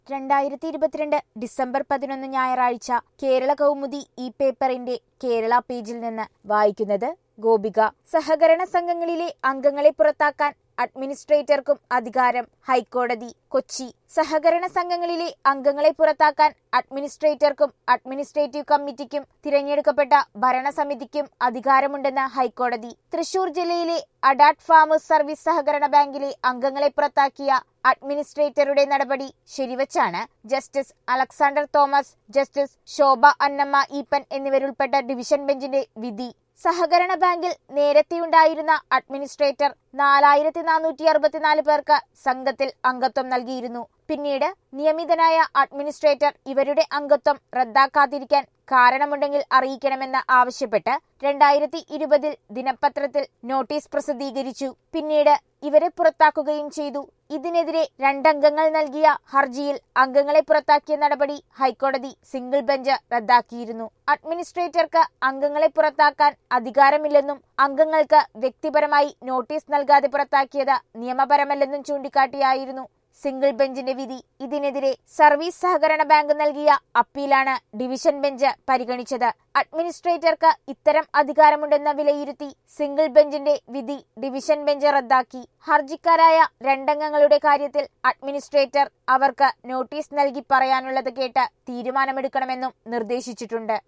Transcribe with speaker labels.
Speaker 1: രണ്ടായിരത്തി ഇരുപത്തിരണ്ട് ഡിസംബർ പതിനൊന്ന് ഞായറാഴ്ച കേരള കൗമുദി ഈ പേപ്പറിന്റെ കേരള പേജിൽ നിന്ന് വായിക്കുന്നത് ഗോപിക സഹകരണ സംഘങ്ങളിലെ അംഗങ്ങളെ പുറത്താക്കാൻ അഡ്മിനിസ്ട്രേറ്റർക്കും അധികാരം ഹൈക്കോടതി കൊച്ചി സഹകരണ സംഘങ്ങളിലെ അംഗങ്ങളെ പുറത്താക്കാൻ അഡ്മിനിസ്ട്രേറ്റർക്കും അഡ്മിനിസ്ട്രേറ്റീവ് കമ്മിറ്റിക്കും തിരഞ്ഞെടുക്കപ്പെട്ട ഭരണസമിതിക്കും അധികാരമുണ്ടെന്ന് ഹൈക്കോടതി തൃശൂർ ജില്ലയിലെ അഡാട്ട് ഫാമേഴ്സ് സർവീസ് സഹകരണ ബാങ്കിലെ അംഗങ്ങളെ പുറത്താക്കിയ അഡ്മിനിസ്ട്രേറ്ററുടെ നടപടി ശരിവച്ചാണ് ജസ്റ്റിസ് അലക്സാണ്ടർ തോമസ് ജസ്റ്റിസ് ശോഭ അന്നമ്മ ഈപ്പൻ എന്നിവരുൾപ്പെട്ട ഡിവിഷൻ ബെഞ്ചിന്റെ വിധി സഹകരണ ബാങ്കിൽ നേരത്തെയുണ്ടായിരുന്ന അഡ്മിനിസ്ട്രേറ്റർ നാലായിരത്തി നാനൂറ്റി അറുപത്തിനാല് പേർക്ക് സംഘത്തിൽ അംഗത്വം നൽകിയിരുന്നു പിന്നീട് നിയമിതനായ അഡ്മിനിസ്ട്രേറ്റർ ഇവരുടെ അംഗത്വം റദ്ദാക്കാതിരിക്കാൻ കാരണമുണ്ടെങ്കിൽ അറിയിക്കണമെന്ന് ആവശ്യപ്പെട്ട് രണ്ടായിരത്തി ഇരുപതിൽ ദിനപത്രത്തിൽ നോട്ടീസ് പ്രസിദ്ധീകരിച്ചു പിന്നീട് ഇവരെ പുറത്താക്കുകയും ചെയ്തു ഇതിനെതിരെ രണ്ടംഗങ്ങൾ നൽകിയ ഹർജിയിൽ അംഗങ്ങളെ പുറത്താക്കിയ നടപടി ഹൈക്കോടതി സിംഗിൾ ബെഞ്ച് റദ്ദാക്കിയിരുന്നു അഡ്മിനിസ്ട്രേറ്റർക്ക് അംഗങ്ങളെ പുറത്താക്കാൻ അധികാരമില്ലെന്നും അംഗങ്ങൾക്ക് വ്യക്തിപരമായി നോട്ടീസ് നൽകാതെ പുറത്താക്കിയത് നിയമപരമല്ലെന്നും ചൂണ്ടിക്കാട്ടിയായിരുന്നു സിംഗിൾ ബെഞ്ചിന്റെ വിധി ഇതിനെതിരെ സർവീസ് സഹകരണ ബാങ്ക് നൽകിയ അപ്പീലാണ് ഡിവിഷൻ ബെഞ്ച് പരിഗണിച്ചത് അഡ്മിനിസ്ട്രേറ്റർക്ക് ഇത്തരം അധികാരമുണ്ടെന്ന് വിലയിരുത്തി സിംഗിൾ ബെഞ്ചിന്റെ വിധി ഡിവിഷൻ ബെഞ്ച് റദ്ദാക്കി ഹർജിക്കാരായ രണ്ടംഗങ്ങളുടെ കാര്യത്തിൽ അഡ്മിനിസ്ട്രേറ്റർ അവർക്ക് നോട്ടീസ് നൽകി പറയാനുള്ളത് കേട്ട് തീരുമാനമെടുക്കണമെന്നും നിർദ്ദേശിച്ചിട്ടുണ്ട്